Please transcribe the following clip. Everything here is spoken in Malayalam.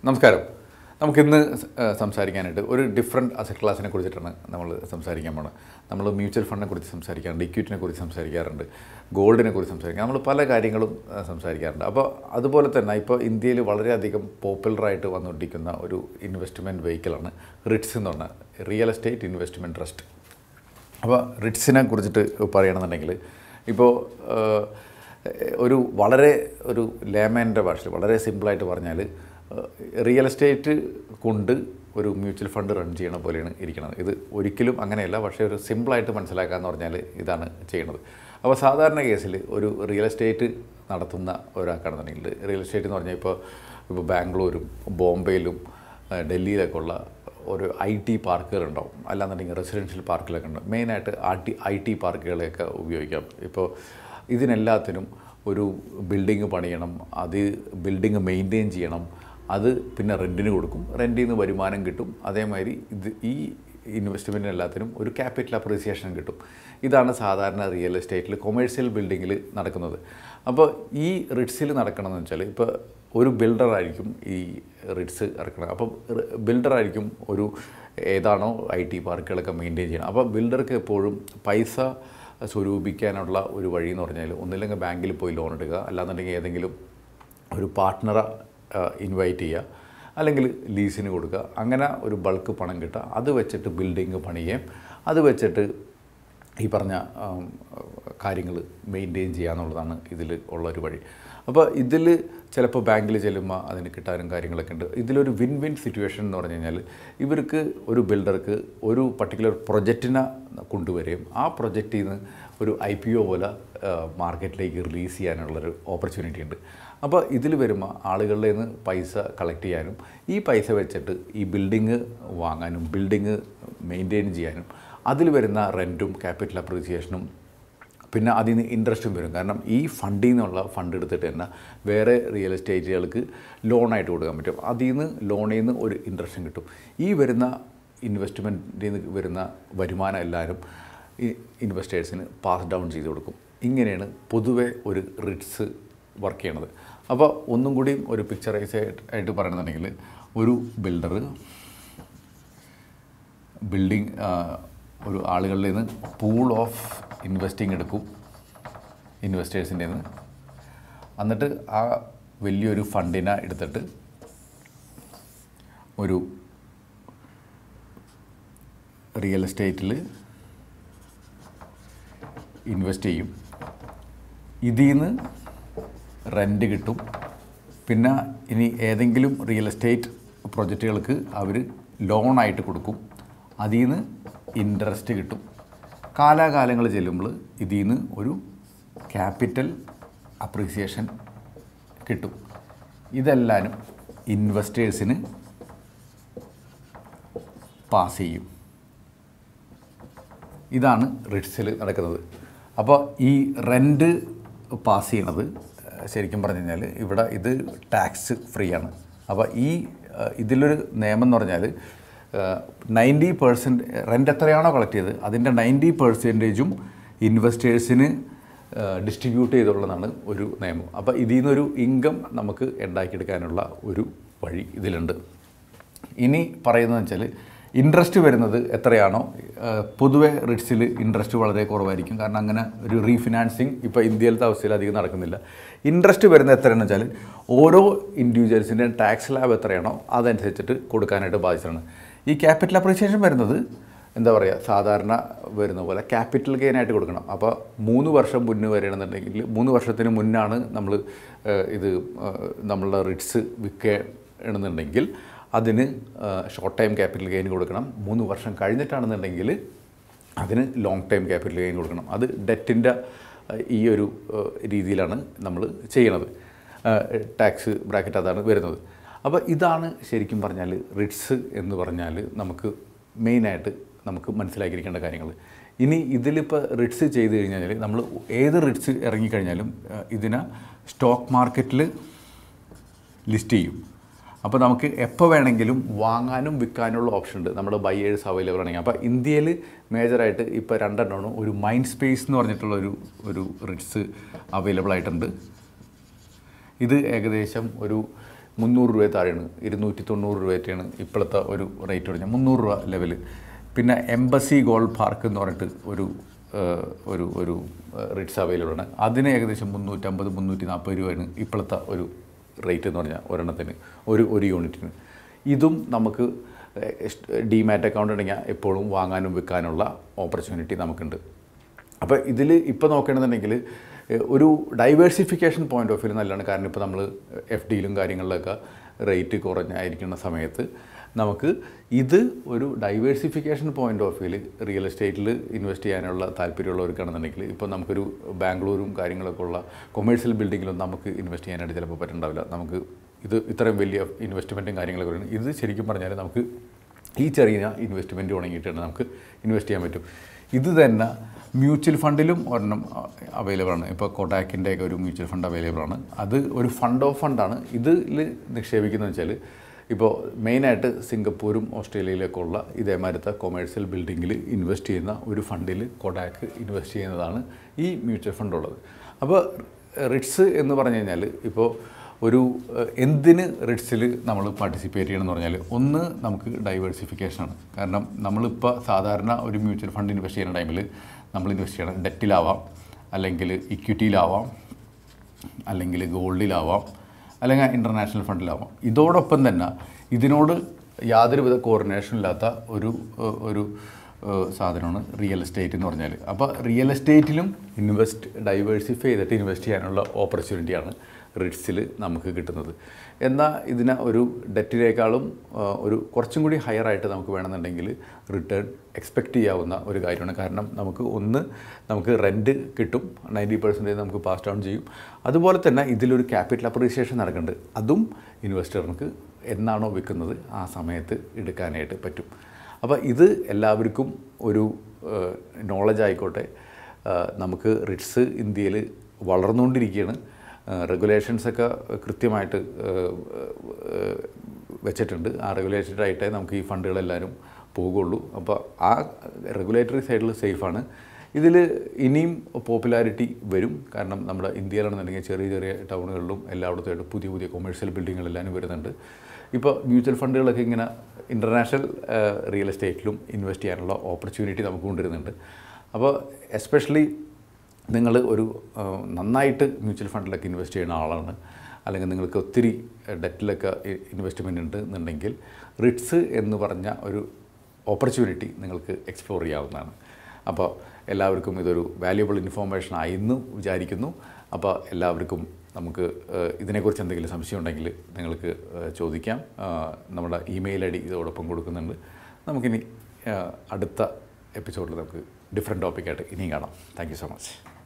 നമസ്കാരം നമുക്കിന്ന് സ്- ഏഹ് സംസാരിക്കാനായിട്ട് ഒരു ഡിഫറെൻറ്റ് അസറ്റ് ക്ലാസ്സിനെ കുറിച്ചിട്ടാണ് നമ്മൾ സംസാരിക്കാൻ പോണത് നമ്മൾ മ്യൂച്വൽ ഫണ്ടിനെ കുറിച്ച് സംസാരിക്കാറുണ്ട് ഇക്വിറ്റിനെ കുറിച്ച് സംസാരിക്കാറുണ്ട് ഗോൾഡിനെ കുറിച്ച് സംസാരിക്കാം നമ്മൾ പല കാര്യങ്ങളും ഏഹ് സംസാരിക്കാറുണ്ട് അപ്പോൾ അതുപോലെ തന്നെ ഇപ്പോൾ ഇന്ത്യയിൽ വളരെയധികം പോപ്പുലറായിട്ട് വന്നുകൊണ്ടിരിക്കുന്ന ഒരു ഇൻവെസ്റ്റ്മെൻറ്റ് വെഹിക്കിളാണ് റിട്സ് എന്ന് പറഞ്ഞ റിയൽ എസ്റ്റേറ്റ് ഇൻവെസ്റ്റ്മെൻറ്റ് ട്രസ്റ്റ് അപ്പോൾ റിട്സിനെ കുറിച്ചിട്ട് പറയുകയാണെന്നുണ്ടെങ്കിൽ ഇപ്പോൾ ഏഹ്, ഒരു വളരെ ഒരു ലേമേൻ്റെ ഭാഷയിൽ വളരെ സിമ്പിളായിട്ട് പറഞ്ഞാൽ റിയൽ എസ്റ്റേറ്റ് കൊണ്ട് ഒരു മ്യൂച്വൽ ഫണ്ട് റൺ ചെയ്യണ പോലെയാണ് ഇരിക്കുന്നത് ഇത് ഒരിക്കലും അങ്ങനെയല്ല പക്ഷേ ഒരു സിമ്പിളായിട്ട് മനസ്സിലാക്കാന്ന് പറഞ്ഞാൽ ഇതാണ് ചെയ്യണത് അപ്പോൾ സാധാരണ കേസിൽ ഒരു റിയൽ എസ്റ്റേറ്റ് നടത്തുന്ന ഒരാൾക്കാണെന്നുണ്ടെങ്കിൽ റിയൽ എസ്റ്റേറ്റ് എന്ന് പറഞ്ഞാൽ ഇപ്പോൾ ഇപ്പോൾ ബാംഗ്ലൂരും ബോംബെയിലും ഏഹ്, ഡൽഹിയിലൊക്കെ ഉള്ള ഒരു ഐ ടി പാർക്കുകളുണ്ടാവും അല്ലാന്നുണ്ടെങ്കിൽ റെസിഡൻഷ്യൽ പാർക്കിലൊക്കെ ഉണ്ട് മെയിനായിട്ട് ആ ടി ഐ ടി പാർക്കുകളെയൊക്കെ ഉപയോഗിക്കാം ഇപ്പോൾ ഇതിനെല്ലാത്തിനും ഒരു ബിൽഡിങ് പണിയണം അത് ബിൽഡിങ് മെയിൻറ്റെയിൻ ചെയ്യണം അത് പിന്നെ റെൻറ്റിന് കൊടുക്കും റെൻറ്റിൽ നിന്ന് വരുമാനം കിട്ടും അതേമാതിരി ഇത് ഈ ഇൻവെസ്റ്റ്മെൻറ്റിന് എല്ലാത്തിനും ഒരു ക്യാപിറ്റൽ അപ്രീസിയേഷൻ കിട്ടും ഇതാണ് സാധാരണ റിയൽ എസ്റ്റേറ്റിൽ കൊമേഴ്ഷ്യൽ ബിൽഡിങ്ങിൽ നടക്കുന്നത് അപ്പോൾ ഈ റിട്സിൽ നടക്കണമെന്ന് വെച്ചാൽ ഇപ്പോൾ ഒരു ബിൽഡറായിരിക്കും ഈ റിട്സ് ഇറക്കണം അപ്പം ബിൽഡറായിരിക്കും ഒരു ഏതാണോ ഐ ടി പാർക്കുകളൊക്കെ മെയിൻറ്റെയിൻ ചെയ്യണം അപ്പോൾ ബിൽഡർക്ക് എപ്പോഴും പൈസ സ്വരൂപിക്കാനുള്ള ഒരു വഴി എന്ന് പറഞ്ഞാൽ ഒന്നില്ലെങ്കിൽ ബാങ്കിൽ പോയി ലോൺ എടുക്കുക അല്ലാന്നുണ്ടെങ്കിൽ ഏതെങ്കിലും ഒരു പാർട്ട്ണറെ ഇൻവൈറ്റ് ചെയ്യുക അല്ലെങ്കിൽ ലീസിന് കൊടുക്കുക അങ്ങനെ ഒരു ബൾക്ക് പണം കിട്ടുക അത് വെച്ചിട്ട് ബിൽഡിങ് പണിയുകയും അത് വെച്ചിട്ട് ഈ പറഞ്ഞ കാര്യങ്ങൾ മെയിൻറ്റെയിൻ ചെയ്യുക എന്നുള്ളതാണ് ഇതിൽ ഉള്ളൊരു വഴി അപ്പോൾ ഇതിൽ ചിലപ്പോൾ ബാങ്കിൽ ചെല്ലുമ്പോൾ അതിന് കിട്ടാനും കാര്യങ്ങളൊക്കെ ഉണ്ട് ഇതിലൊരു വിൻ വിൻ സിറ്റുവേഷൻ എന്ന് പറഞ്ഞു കഴിഞ്ഞാൽ ഇവർക്ക് ഒരു ബിൽഡർക്ക് ഒരു പർട്ടിക്കുലർ പ്രൊജക്റ്റിനെ കൊണ്ടുവരികയും ആ പ്രൊജക്റ്റിൽ നിന്ന് ഒരു ഐ പി ഒ പോലെ മാർക്കറ്റിലേക്ക് റിലീസ് ചെയ്യാനുള്ളൊരു ഓപ്പർച്യൂണിറ്റി ഉണ്ട് അപ്പോൾ ഇതിൽ വരുമ്പോൾ ആളുകളുടെ നിന്ന് പൈസ കളക്ട് ചെയ്യാനും ഈ പൈസ വെച്ചിട്ട് ഈ ബിൽഡിങ് വാങ്ങാനും ബിൽഡിങ് മെയിൻറ്റെയിൻ ചെയ്യാനും അതിൽ വരുന്ന റെൻറ്റും ക്യാപിറ്റൽ അപ്രീസിയേഷനും പിന്നെ അതിൽ നിന്ന് ഇൻട്രസ്റ്റും വരും കാരണം ഈ ഫണ്ടിൽ നിന്നുള്ള ഫണ്ട് എടുത്തിട്ട് തന്നെ വേറെ റിയൽ എസ്റ്റേറ്റുകൾക്ക് ലോണായിട്ട് കൊടുക്കാൻ പറ്റും അതിൽ നിന്ന് ലോണിൽ നിന്ന് ഒരു ഇൻട്രസ്റ്റും കിട്ടും ഈ വരുന്ന ഇൻവെസ്റ്റ്മെൻറ്റിൽ നിന്ന് വരുന്ന വരുമാനം എല്ലാവരും ഈ ഇൻവെസ്റ്റേഴ്സിന് പാസ് ഡൗൺ ചെയ്ത് കൊടുക്കും ഇങ്ങനെയാണ് പൊതുവെ ഒരു റിട്സ് വർക്ക് ചെയ്യണത് അപ്പോൾ ഒന്നും കൂടിയും ഒരു പിക്ചറൈസ് ആയിട്ട് പറയണമെന്നുണ്ടെങ്കിൽ ഒരു ബിൽഡർ ബിൽഡിംഗ് ഒരു ആളുകളിൽ നിന്ന് പൂൾ ഓഫ് ഇൻവെസ്റ്റിംഗ് എടുക്കും ഇൻവെസ്റ്റേഴ്സിൻ്റെ നിന്ന് എന്നിട്ട് ആ വലിയൊരു ഫണ്ടിനെ എടുത്തിട്ട് ഒരു റിയൽ എസ്റ്റേറ്റിൽ ഇൻവെസ്റ്റ് ചെയ്യും ഇതിൽ നിന്ന് റെൻ്റ് കിട്ടും പിന്നെ ഇനി ഏതെങ്കിലും റിയൽ എസ്റ്റേറ്റ് പ്രൊജക്റ്റുകൾക്ക് അവർ ലോണായിട്ട് കൊടുക്കും അതിൽ നിന്ന് ഇൻട്രസ്റ്റ് കിട്ടും കാലാകാലങ്ങൾ ചെല്ലുമ്പോൾ ഇതിൽ നിന്ന് ഒരു ക്യാപിറ്റൽ അപ്രീസിയേഷൻ കിട്ടും ഇതെല്ലാനും ഇൻവെസ്റ്റേഴ്സിന് പാസ് ചെയ്യും ഇതാണ് റിട്സിൽ നടക്കുന്നത് അപ്പോൾ ഈ റെൻറ്റ് പാസ് ചെയ്യണത് ഏഹ്, ശരിക്കും പറഞ്ഞു കഴിഞ്ഞാൽ ഇവിടെ ഇത് ടാക്സ് ഫ്രീ ആണ് അപ്പോൾ ഈ ഏഹ്, ഇതിലൊരു നിയമം എന്ന് പറഞ്ഞാൽ നയൻറ്റി പേഴ്സൻറ്റ് റെൻ്റ് എത്രയാണോ കളക്ട് ചെയ്തത് അതിൻ്റെ നയൻറ്റി പെർസെൻറ്റേജും ഇൻവെസ്റ്റേഴ്സിന് ഡിസ്ട്രിബ്യൂട്ട് ചെയ്തുള്ളതാണ് ഒരു നിയമം അപ്പോൾ ഇതിൽ നിന്നൊരു ഇൻകം നമുക്ക് ഉണ്ടാക്കിയെടുക്കാനുള്ള ഒരു വഴി ഇതിലുണ്ട് ഇനി പറയുന്നത് വെച്ചാൽ ഇൻട്രസ്റ്റ് വരുന്നത് എത്രയാണോ ഏഹ് പൊതുവെ റിട്സിൽ ഇൻട്രസ്റ്റ് വളരെ കുറവായിരിക്കും കാരണം അങ്ങനെ ഒരു റീഫിനാൻസിങ് ഇപ്പോൾ ഇന്ത്യയിലത്തെ അവസ്ഥയിൽ അധികം നടക്കുന്നില്ല ഇൻട്രസ്റ്റ് വരുന്നത് എത്രയാണെന്ന് വെച്ചാൽ ഓരോ ഇൻഡിവിജ്വൽസിൻ്റെയും ടാക്സ് ലാബ് എത്രയാണോ അതനുസരിച്ചിട്ട് കൊടുക്കാനായിട്ട് ബാധിച്ചതാണ് ഈ ക്യാപിറ്റൽ അപ്രീസിയേഷൻ വരുന്നത് എന്താ പറയുക സാധാരണ വരുന്ന പോലെ ക്യാപിറ്റൽ ഗെയിൻ ആയിട്ട് കൊടുക്കണം അപ്പോൾ മൂന്ന് വർഷം മുന്നേ വരികയാണെന്നുണ്ടെങ്കിൽ മൂന്ന് വർഷത്തിന് മുന്നാണ് നമ്മൾ ഇത് ഏഹ്, നമ്മളുടെ റിട്സ് വിൽക്കണമെന്നുണ്ടെങ്കിൽ അതിന് ഷോർട്ട് ടൈം ക്യാപിറ്റൽ ഗെയിൻ കൊടുക്കണം മൂന്ന് വർഷം കഴിഞ്ഞിട്ടാണെന്നുണ്ടെങ്കിൽ അതിന് ലോങ് ടൈം ക്യാപിറ്റൽ ഗെയിൻ കൊടുക്കണം അത് ഡെറ്റിൻ്റെ ഈ ഒരു ഏഹ്, രീതിയിലാണ് നമ്മൾ ചെയ്യണത് ടാക്സ് ബ്രാക്കറ്റ് അതാണ് വരുന്നത് അപ്പോൾ ഇതാണ് ശരിക്കും പറഞ്ഞാൽ റിട്സ് എന്ന് പറഞ്ഞാൽ നമുക്ക് മെയിനായിട്ട് നമുക്ക് മനസ്സിലാക്കിയിരിക്കേണ്ട കാര്യങ്ങൾ ഇനി ഇതിലിപ്പോൾ റിട്സ് ചെയ്ത് കഴിഞ്ഞാൽ നമ്മൾ ഏത് റിട്സ് ഇറങ്ങിക്കഴിഞ്ഞാലും ഏഹ്, ഇതിനെ സ്റ്റോക്ക് മാർക്കറ്റിൽ ലിസ്റ്റ് ചെയ്യും അപ്പോൾ നമുക്ക് എപ്പോൾ വേണമെങ്കിലും വാങ്ങാനും വിൽക്കാനുള്ള ഓപ്ഷൻ ഉണ്ട് നമ്മുടെ ബയേഴ്സ് അവൈലബിൾ ആണെങ്കിൽ അപ്പോൾ ഇന്ത്യയിൽ മേജറായിട്ട് ഇപ്പോൾ രണ്ടെണ്ണമാണ് ഒരു മൈൻഡ് സ്പേസ് എന്ന് പറഞ്ഞിട്ടുള്ള ഒരു ഒരു റിട്സ് അവൈലബിൾ ആയിട്ടുണ്ട് ഇത് ഏകദേശം ഒരു മുന്നൂറ് രൂപ താഴെയാണ് ഇരുന്നൂറ്റി തൊണ്ണൂറ് രൂപയൊക്കെയാണ് ഇപ്പോഴത്തെ ഒരു റേറ്റ് പറഞ്ഞാൽ മുന്നൂറ് രൂപ ലെവൽ പിന്നെ എംബസി ഗോൾഡ് പാർക്ക് എന്ന് പറഞ്ഞിട്ട് ഒരു ഏഹ്, ഒരു ഒരു റിറ്റ്സ് അവൈലബിൾ ആണ് അതിന് ഏകദേശം മുന്നൂറ്റമ്പത് മുന്നൂറ്റി നാൽപ്പത് രൂപയാണ് ഇപ്പോഴത്തെ ഒരു റേറ്റ് എന്ന് പറഞ്ഞാൽ ഒരെണ്ണത്തിന് ഒരു ഒരു യൂണിറ്റിന് ഇതും നമുക്ക് ഡിമാറ്റ് അക്കൗണ്ട് ഉണ്ടെങ്കിൽ എപ്പോഴും വാങ്ങാനും വിൽക്കാനുള്ള ഓപ്പർച്യൂണിറ്റി നമുക്കുണ്ട് അപ്പോൾ ഇതിൽ ഇപ്പോൾ നോക്കുകയാണെന്നുണ്ടെങ്കിൽ ഏഹ്, ഒരു ഡൈവേഴ്സിഫിക്കേഷൻ പോയിന്റ് ഓഫ് വ്യൂ നല്ലതാണ് കാരണം ഇപ്പോൾ നമ്മൾ എഫ് ഡിയിലും കാര്യങ്ങളിലൊക്കെ റേറ്റ് കുറഞ്ഞായിരിക്കുന്ന സമയത്ത് നമുക്ക് ഇത് ഒരു ഡൈവേഴ്സിഫിക്കേഷൻ പോയിന്റ് ഓഫ് വ്യൂവിൽ റിയൽ എസ്റ്റേറ്റിൽ ഇൻവെസ്റ്റ് ചെയ്യാനുള്ള താല്പര്യമുള്ളവർക്കാണെന്നുണ്ടെങ്കിൽ ഇപ്പോൾ നമുക്കൊരു ബാംഗ്ലൂരും കാര്യങ്ങളൊക്കെ ഉള്ള കൊമേഴ്ഷ്യൽ ബിൽഡിങ്ങിലും നമുക്ക് ഇൻവെസ്റ്റ് ചെയ്യാനായിട്ട് ചിലപ്പോൾ പറ്റുന്നുണ്ടാവില്ല നമുക്ക് ഇത് ഇത്രയും വലിയ ഇൻവെസ്റ്റ്മെൻറ്റും കാര്യങ്ങളൊക്കെ വരുന്നത് ഇത് ശരിക്കും പറഞ്ഞാൽ നമുക്ക് ഈ ചെറിയ ഇൻവെസ്റ്റ്മെൻറ്റ് തുടങ്ങിയിട്ടുണ്ട് നമുക്ക് ഇൻവെസ്റ്റ് ചെയ്യാൻ പറ്റും ഇത് തന്നെ മ്യൂച്വൽ ഫണ്ടിലും ഒരെണ്ണം അവൈലബിൾ ആണ് ഇപ്പോൾ കൊട്ടാക്കിൻ്റെ ഒക്കെ ഒരു മ്യൂച്വൽ ഫണ്ട് അവൈലബിൾ ആണ് അത് ഒരു ഫണ്ട് ഓഫ് ഫണ്ടാണ് ഇതിൽ നിക്ഷേപിക്കുന്നത് വെച്ചാൽ ഇപ്പോൾ മെയിനായിട്ട് സിംഗപ്പൂരും ഓസ്ട്രേലിയയിലൊക്കെ ഉള്ള ഇതേമാതിരത്തെ കൊമേഴ്സ്യൽ ബിൽഡിങ്ങിൽ ഇൻവെസ്റ്റ് ചെയ്യുന്ന ഒരു ഫണ്ടിൽ കൊടാക്ക് ഇൻവെസ്റ്റ് ചെയ്യുന്നതാണ് ഈ മ്യൂച്വൽ ഫണ്ട് ഉള്ളത് അപ്പോൾ റിട്സ് എന്ന് പറഞ്ഞു കഴിഞ്ഞാൽ ഇപ്പോൾ ഒരു ഏഹ്, എന്തിന് റിട്സിൽ നമ്മൾ പാർട്ടിസിപ്പേറ്റ് ചെയ്യണമെന്ന് പറഞ്ഞാൽ ഒന്ന് നമുക്ക് ഡൈവേഴ്സിഫിക്കേഷനാണ് കാരണം നമ്മളിപ്പോൾ സാധാരണ ഒരു മ്യൂച്വൽ ഫണ്ട് ഇൻവെസ്റ്റ് ചെയ്യുന്ന ടൈമിൽ നമ്മൾ ഇൻവെസ്റ്റ് ചെയ്യണം ഡെറ്റിലാവാം അല്ലെങ്കിൽ ഇക്വിറ്റിയിലാവാം അല്ലെങ്കിൽ ഗോൾഡിലാവാം അല്ലെങ്കിൽ ഇൻ്റർനാഷണൽ ഫണ്ടിലാവാം ഇതോടൊപ്പം തന്നെ ഇതിനോട് യാതൊരുവിധ കോർഡിനേഷൻ ഇല്ലാത്ത ഒരു ഏഹ്, ഒരു ഏഹ്, സാധനമാണ് റിയൽ എസ്റ്റേറ്റ് എന്ന് പറഞ്ഞാൽ അപ്പോൾ റിയൽ എസ്റ്റേറ്റിലും ഇൻവെസ്റ്റ് ഡൈവേഴ്സിഫൈ ചെയ്തിട്ട് ഇൻവെസ്റ്റ് ചെയ്യാനുള്ള ഓപ്പർച്യൂണിറ്റിയാണ് റിട്സിൽ നമുക്ക് കിട്ടുന്നത് എന്നാൽ ഇതിനെ ഒരു ഡെറ്റിനേക്കാളും ആ, ഒരു കുറച്ചും കൂടി ഹയർ ആയിട്ട് നമുക്ക് വേണമെന്നുണ്ടെങ്കിൽ റിട്ടേൺ എക്സ്പെക്റ്റ് ചെയ്യാവുന്ന ഒരു കാര്യമാണ് കാരണം നമുക്ക് ഒന്ന് നമുക്ക് റെൻറ്റ് കിട്ടും നയൻറ്റി പെർസെൻറ്റേജ് നമുക്ക് പാസ് ഡൗൺ ചെയ്യും അതുപോലെ തന്നെ ഇതിലൊരു ക്യാപിറ്റൽ അപ്രീസിയേഷൻ നടക്കുന്നുണ്ട് അതും ഇൻവെസ്റ്ററിന് എന്നാണോ വിൽക്കുന്നത് ആ സമയത്ത് എടുക്കാനായിട്ട് പറ്റും അപ്പോൾ ഇത് എല്ലാവർക്കും ഒരു നോളജ് ആയിക്കോട്ടെ ആ, നമുക്ക് റിട്സ് ഇന്ത്യയിൽ വളർന്നുകൊണ്ടിരിക്കുകയാണ് റെഗുലേഷൻസൊക്കെ കൃത്യമായിട്ട് ഏഹ്, ഏഹ്, വെച്ചിട്ടുണ്ട് ആ റെഗുലേറ്റഡ് ആയിട്ടേ നമുക്ക് ഈ ഫണ്ടുകളെല്ലാവരും പോകുള്ളൂ അപ്പോൾ ആ റെഗുലേറ്ററി സൈഡിൽ സേഫാണ് ഇതിൽ ഇനിയും പോപ്പുലാരിറ്റി വരും കാരണം നമ്മുടെ ഇന്ത്യയിലാണെന്നുണ്ടെങ്കിൽ ചെറിയ ചെറിയ ടൗണുകളിലും എല്ലായിടത്തുമായിട്ട് പുതിയ പുതിയ കൊമേഴ്ഷ്യൽ ബിൽഡിങ്ങുകളെല്ലാം വരുന്നുണ്ട് ഇപ്പോൾ മ്യൂച്വൽ ഫണ്ടുകളൊക്കെ ഇങ്ങനെ ഇൻ്റർനാഷണൽ റിയൽ എസ്റ്റേറ്റിലും ഇൻവെസ്റ്റ് ചെയ്യാനുള്ള ഓപ്പർച്യൂണിറ്റി നമുക്ക് കൊണ്ടുവരുന്നുണ്ട് അപ്പോൾ എസ്പെഷ്യലി നിങ്ങൾ ഒരു ആ, നന്നായിട്ട് മ്യൂച്വൽ ഫണ്ടിലൊക്കെ ഇൻവെസ്റ്റ് ചെയ്യുന്ന ആളാണ് അല്ലെങ്കിൽ നിങ്ങൾക്ക് ഒത്തിരി ഡെറ്റിലൊക്കെ ഇൻവെസ്റ്റ്മെൻ്റ് ഉണ്ട് എന്നുണ്ടെങ്കിൽ റിട്സ് എന്ന് പറഞ്ഞ ഒരു ഓപ്പർച്യൂണിറ്റി നിങ്ങൾക്ക് എക്സ്പ്ലോർ ചെയ്യാവുന്നതാണ് അപ്പോൾ എല്ലാവർക്കും ഇതൊരു വാല്യുബിൾ ഇൻഫോർമേഷൻ ആയെന്ന് വിചാരിക്കുന്നു അപ്പോൾ എല്ലാവർക്കും നമുക്ക് ആ, ഇതിനെക്കുറിച്ച് എന്തെങ്കിലും സംശയം ഉണ്ടെങ്കിൽ നിങ്ങൾക്ക് ആ, ചോദിക്കാം ആ, നമ്മുടെ ഇമെയിൽ ഐ ഡി ഇതോടൊപ്പം കൊടുക്കുന്നുണ്ട് നമുക്കിനി ആ, അടുത്ത എപ്പിസോഡിൽ നമുക്ക് ഡിഫറെൻറ്റ് ടോപ്പിക്കായിട്ട് ഇനിയും കാണാം താങ്ക് യു സോ മച്ച്